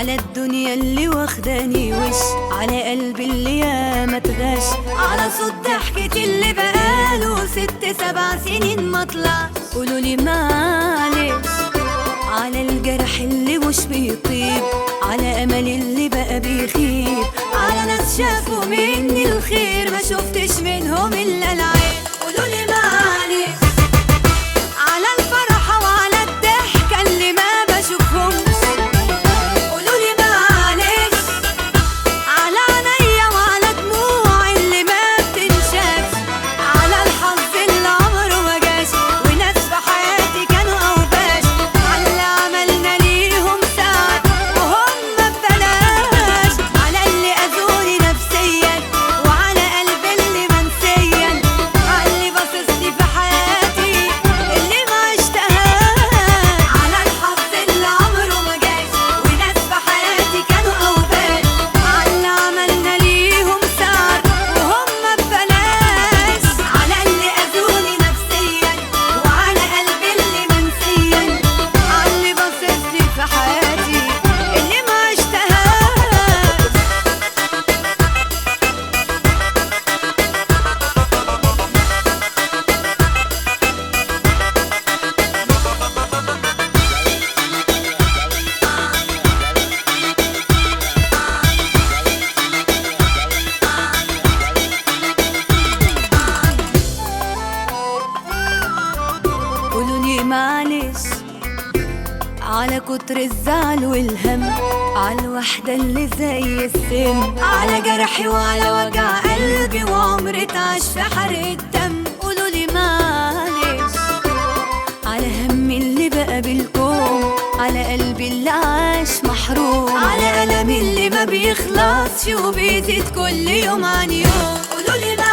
على الدنيا اللي واخداني وش على قلبي اللي ياما اتغش على صوت ضحكتي اللي بقاله ست سبع سنين ما طلع قولوا لي معلش على الجرح اللي مش بيطيب على امل اللي بقى بيخيب على ناس شافوا مني الخير ما شفتش منهم الا العين قولوا لي معلش على الفرحة وعلى الضحكة اللي ما بشوفهمش قولوا لي معلش على عينيا وعلى دموع اللي ما بتنشافش على الحظ اللي عمره ما جاش وناس في حياتي كانوا اوباش على اللي عملنا ليهم ساعات وهم ببلاش على اللي اذوني نفسيا وعلى قلبي اللي منسيا على اللي باصص لي في حياتي اللي ما اشتهاش على الحظ اللي عمره ما جاش وناس في حياتي كانوا اوباش على اللي عملنا ليهم سعر وهم ببلاش على اللي اذوني نفسيا وعلى قلبي اللي منسيا على اللي باصص لي في حياتي اللي ما اشتهاش قولوا لي معلش على كتر الزعل والهم على الوحدة اللي زي السم على جرحي وعلى وجع قلبي وعمري اتعاش في حرق الدم قولوا لي معلش على همي اللي بقى بالكوم على قلبي اللي عاش محروم على ألمي اللي ما بيخلصش وبيزيد كل يوم عن يوم قولوا لي